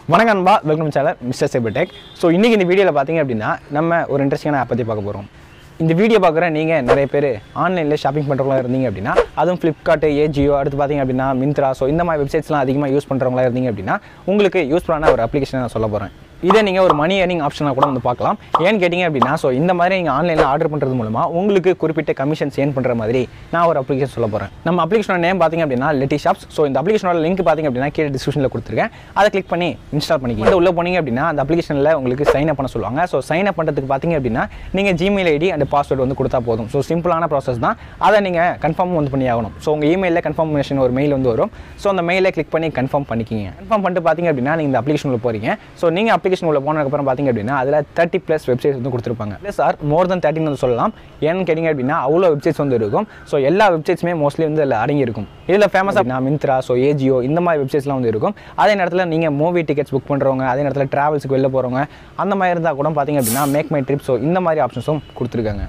வணக்கம் அன்பா welcome channel mister saber tech so இன்றைக்கி இந்த வீடியோவில் பார்த்தீங்க அப்படின்னா நம்ம ஒரு இன்ட்ரெஸ்டிங்கான ஆப் பற்றி பார்க்க போகிறோம் இந்த வீடியோ பார்க்குற நீங்கள் நிறைய பேர் ஆன்லைனில் ஷாப்பிங் பண்ணுறவங்களா இருந்தீங்க அப்படின்னா அதுவும் ஃப்ளிப்கார்ட் ஏஜியோ அடுத்து பார்த்தீங்க அப்படின்னா மிந்த்ரா ஸோ இந்த மாதிரி வெப்சைட்ஸ்லாம் அதிகமாக யூஸ் பண்ணுறவங்களா இருந்தீங்க அப்படின்னா உங்களுக்கு யூஸ்ஃபுல்லான ஒரு அப்ளிகேஷனை நான் சொல்ல போகிறேன் இதை நீங்கள் ஒரு மணி ஏர்னிங் ஆப்ஷனாக கூட வந்து பார்க்கலாம் ஏன்னு கேட்டிங்க அப்படின்னா ஸோ இந்த மாதிரி நீங்கள் ஆன்லைனில் ஆர்டர் பண்ணுறது மூலமாக உங்களுக்கு குறிப்பிட்ட கமிஷன்ஸ் ஏன் பண்ணுற மாதிரி நான் ஒரு அப்ளிகேஷன் சொல்ல போகிறேன் நம்ம அப்ளிகேஷனோட நேம் பார்த்தீங்க அப்படின்னா லெட்டி ஷாப்ஸ் ஸோ இந்த அப்ளிகேஷனோட லிங்க் பார்த்தீங்க அப்படின்னா கீழே டிஸ்கிரிப்ஷனில் கொடுத்துருக்கேன் அதை கிளிக் பண்ணி இன்ஸ்டால் பண்ணிக்கிங்க இதை உள்ள போனீங்க அப்படின்னா அந்த அப்ளிகேஷனில் உங்களுக்கு சைன் அப் பண்ண சொல்லுவாங்க ஸோ சைன் அப் பண்ணுறதுக்கு பார்த்தீங்க அப்படின்னா நீங்கள் ஜிமெயில் ஐடி அண்ட் பாஸ்வேர்டு வந்து கொடுத்தா போதும் ஸோ சிம்பிளான ப்ராசஸ் தான் அதை நீங்கள் கன்ஃபார்ம் வந்து பண்ணி ஆகணும் ஸோ உங்கள் இமெயிலில் கன்ஃபர்மேஷன் ஒரு மெயில் வந்து வரும் ஸோ அந்த மெயிலை கிளிக் பண்ணி கன்ஃபார்ம் பண்ணிக்கிங்க கன்ஃபார்ம் பண்ணிட்டு பார்த்தீங்க அப்படின்னா நீங்கள் இந்த அப்ளிகேஷன் உள்ள போறீங்க ஸோ நீங்கள் அப்ளிகேஷன் உள்ள போனதுக்கப்புறம் பார்த்தீங்க அப்படின்னா அதில் தேர்ட்டி ப்ளஸ் வெப்சைட்ஸ் வந்து கொடுத்துருப்பாங்க plus or more than thirteen வந்து சொல்லலாம் ஏன்னு கேட்டிங்க அப்படின்னா அவ்வளோ வெப்சைட்ஸ் வந்து இருக்கும் ஸோ எல்லா வெப்சைட்ஸுமே மோஸ்ட்லி வந்து அதில் அடங்கி இருக்கும் இதில் ஃபேமஸ் அப்படின்னா மிந்த்ரா ஸோ ஏஜியோ இந்த மாதிரி வெப்சைட்ஸ்லாம் வந்து இருக்கும் அதே நேரத்தில் நீங்கள் மூவி டிக்கெட்ஸ் புக் பண்ணுறவங்க அதே நேரத்தில் ட்ராவல்ஸுக்கு வெளில போகிறவங்க அந்த மாதிரி இருந்தால் கூட பார்த்தீங்க அப்படின்னா மேக் மை ட்ரிப் ஸோ இந்த மாதிரி ஆப்ஷன்ஸும் கொடுத்துருக்காங்க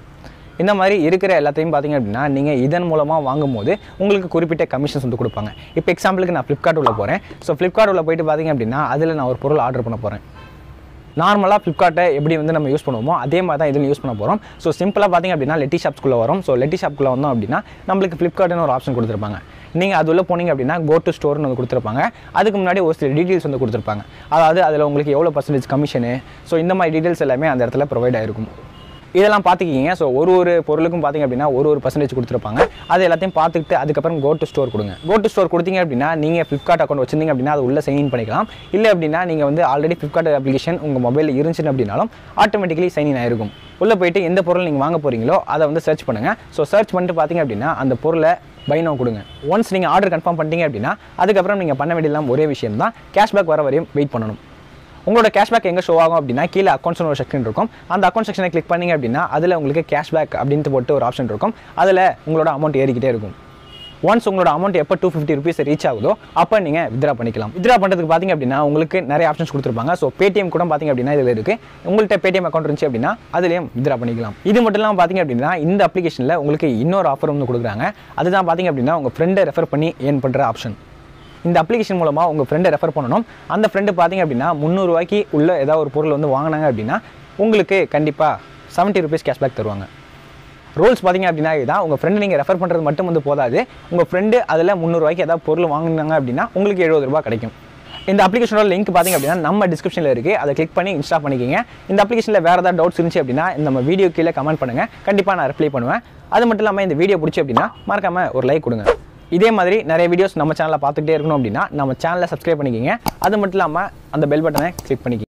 இந்த மாதிரி இருக்கிற எல்லாத்தையும் பார்த்தீங்க அப்படின்னா நீங்கள் இதன் மூலமாக வாங்கும்போது உங்களுக்கு குறிப்பிட்ட கமிஷன்ஸ் வந்து கொடுப்பாங்க இப்போ எக்ஸாம்பிளுக்கு நான் ஃப்ளிப்கார்ட் உள்ள போகிறேன் ஸோ ஃப்ளிப்கார்ட் உள்ள போயிட்டு பார்த்தீங்க அப்படின்னா அதில் நான் ஒரு பொருள் ஆர்டர் பண்ண போகிறேன் நார்மலாக ஃப்ளிப்கார்ட்டை எப்படி வந்து நம்ம யூஸ் பண்ணுவோமோ அதே மாதிரி தான் இதில் யூஸ் பண்ண போகிறோம் ஸோ சிம்பிளாக பார்த்தீங்க அப்படின்னா லெட்டி ஷாப்ஸ்குள்ளே வரும் ஸோ லெட்டி ஷாப்குள்ளே வந்தோம் அப்படின்னா நம்மளுக்கு ஃப்ளிப்கார்ட்னு ஒரு ஆப்ஷன் கொடுத்துருப்பாங்க நீங்கள் அது உள்ள போனீங்க அப்படின்னா கோ டு ஸ்டோர்னு வந்து கொடுத்துருப்பாங்க அதுக்கு முன்னாடி ஒரு சில டீட்டெயில்ஸ் வந்து கொடுத்துருப்பாங்க அதாவது அதில் உங்களுக்கு எவ்வளோ பர்சன்டேஜ் கமிஷனு ஸோ இந்த மாதிரி டீட்டெயில்ஸ் எல்லாமே அந்த இடத்துல ப்ரொவைட் ஆயிருக்கும் இதெல்லாம் பார்த்துக்கிங்க ஸோ ஒரு ஒரு பொருளுக்கும் பார்த்தீங்க அப்படின்னா ஒரு ஒரு பர்சன்டேஜ் கொடுத்துருப்பாங்க அது எல்லாத்தையும் பார்த்துக்கிட்டு அதுக்கப்புறம் கோ டு ஸ்டோர் கொடுங்க கோ டு ஸ்டோர் கொடுத்தீங்க அப்படின்னா நீங்கள் ஃப்ளிப்கார்ட் அக்கௌண்ட் வச்சிருந்தீங்க அப்படின்னா அது உள்ள சைன் பண்ணிக்கலாம் இல்லை அப்படின்னா நீங்கள் வந்து ஆல்ரெடி ஃப்ளிப்கார்ட் அப்ளிகேஷன் உங்கள் மொபைலில் இருந்துச்சுன்னு அப்படின்னாலும் ஆட்டோமேட்டிக்கலி சைன் இன் ஆயிருக்கும் உள்ளே போயிட்டு எந்த பொருள் நீங்கள் வாங்க போகிறீங்களோ அதை வந்து சர்ச் பண்ணுங்கள் ஸோ சர்ச் பண்ணிட்டு பார்த்தீங்க அப்படின்னா அந்த பொருளை பைனோ கொடுங்க ஒன்ஸ் நீங்கள் ஆர்டர் கன்ஃபார்ம் பண்ணிட்டீங்க அப்படின்னா அதுக்கப்புறம் நீங்கள் பண்ண வேண்டியதெல்லாம் ஒரே விஷயம் தான் கேஷ்பேக் வர வரையும் வெயிட் பண்ணணும் உங்களோட கேஷ்பேக் எங்கே ஷோ ஆகும் அப்படின்னா கீழே அக்கௌண்ட்ஸ் ஒரு செக்ஷன் இருக்கும் அந்த அக்கௌண்ட் செக்ஷனை கிளிக் பண்ணீங்க அப்படின்னா அதில் உங்களுக்கு கேஷ்பேக் அப்படின்ட்டு போட்டு ஒரு ஆப்ஷன் இருக்கும் அதில் உங்களோட அமௌண்ட் ஏறிக்கிட்டே இருக்கும் ஒன்ஸ் உங்களோட அமௌண்ட் எப்போ டூ ஃபிஃப்டி ருபீஸ் ரீச் ஆகுதோ அப்போ நீங்கள் வித்ரா பண்ணிக்கலாம் வித்ரா பண்ணுறதுக்கு பார்த்தீங்க அப்படின்னா உங்களுக்கு நிறைய ஆப்ஷன்ஸ் கொடுத்துருப்பாங்க ஸோ பேடிஎம் கூட பார்த்தீங்க அப்படின்னா இதில் இருக்குது உங்கள்கிட்ட பேடிஎம் அக்கௌண்ட் இருந்துச்சு அப்படின்னா அதுலேயும் வித்ரா பண்ணிக்கலாம் இது மட்டும் இல்லாமல் பார்த்தீங்க அப்படின்னா இந்த அப்ளிகேஷனில் உங்களுக்கு இன்னொரு ஆஃபர் வந்து கொடுக்குறாங்க அதுதான் பார்த்தீங்க அப்படின்னா உங்கள் ஃப்ரெண்டை ரெஃபர் பண்ணி ஏர்ன் பண்ணுற ஆப்ஷன் இந்த அப்ளிகேஷன் மூலமாக உங்கள் ஃப்ரெண்டை ரெஃபர் பண்ணணும் அந்த ஃப்ரெண்டு பார்த்தீங்க அப்படின்னா முந்நூறுவாய்க்கு உள்ள ஏதாவது ஒரு பொருள் வந்து வாங்கினாங்க அப்படின்னா உங்களுக்கு கண்டிப்பாக செவன்ட்டி ருபீஸ் கேஷ்பேக் தருவாங்க ரூல்ஸ் பார்த்தீங்க அப்படின்னா இதுதான் உங்கள் ஃப்ரெண்டு நீங்கள் ரெஃபர் பண்ணுறது மட்டும் வந்து போதாது உங்கள் ஃப்ரெண்டு அதில் முந்நூறுவாய்க்கு ஏதாவது பொருள் வாங்கினாங்க அப்படின்னா உங்களுக்கு எழுபது ரூபாய் கிடைக்கும் இந்த அப்ளிகேஷனோட லிங்க் பார்த்தீங்க அப்படின்னா நம்ம டிஸ்கிரிப்ஷனில் இருக்குது அதை கிளிக் பண்ணி இன்ஸ்டால் பண்ணிக்கிங்க இந்த அப்ளிகேஷனில் வேறு ஏதாவது டவுட்ஸ் இருந்துச்சு அப்படின்னா நம்ம வீடியோ கீழே கமெண்ட் பண்ணுங்கள் கண்டிப்பாக நான் ரிப்ளை பண்ணுவேன் அது மட்டும் இல்லாமல் இந்த வீடியோ பிடிச்சி அப்படின்னா மறக்காமல் ஒரு லைக் கொடுங்க இதே மாதிரி நிறைய வீடியோஸ் நம்ம சேனலில் பார்த்துக்கிட்டே இருக்கணும் அப்படின்னா நம்ம சேனலை சப்ஸ்கிரைப் பண்ணிக்கிங்க அது மட்டும் இல்லாமல் அந்த பெல் பட்டனை கிளிக் பண்ணிக்கிங்க